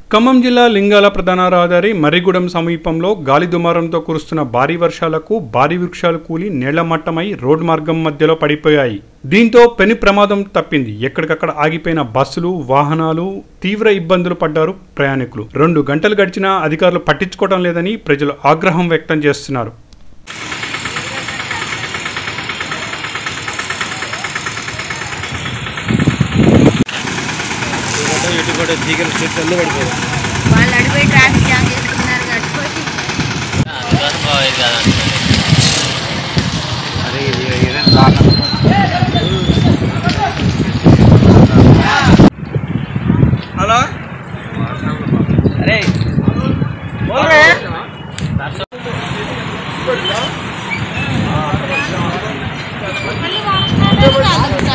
ఖమ్మం జిల్లా లింగాల ప్రధాన రహదారి మర్రిగూడెం సమీపంలో గాలి దుమారంతో కురుస్తున్న భారీ వర్షాలకు భారీ వృక్షాలు కూలి నేళ్ల మట్టమై రోడ్ మార్గం మధ్యలో పడిపోయాయి దీంతో పెను ప్రమాదం తప్పింది ఎక్కడికక్కడ ఆగిపోయిన బస్సులు వాహనాలు తీవ్ర ఇబ్బందులు పడ్డారు ప్రయాణికులు రెండు గంటలు గడిచినా అధికారులు పట్టించుకోవడం లేదని ప్రజలు ఆగ్రహం వ్యక్తం చేస్తున్నారు ఇటు కూడా తీగల చెట్లు పడిపోయాయి వాళ్ళు అడిపోయి ట్రాఫిక్ జామ్ చేసుకున్నారు కట్టుకోసి అరే ఇది ఏదైనా దారుణం హలో అరే మళ్ళీ వాడుతున్నారు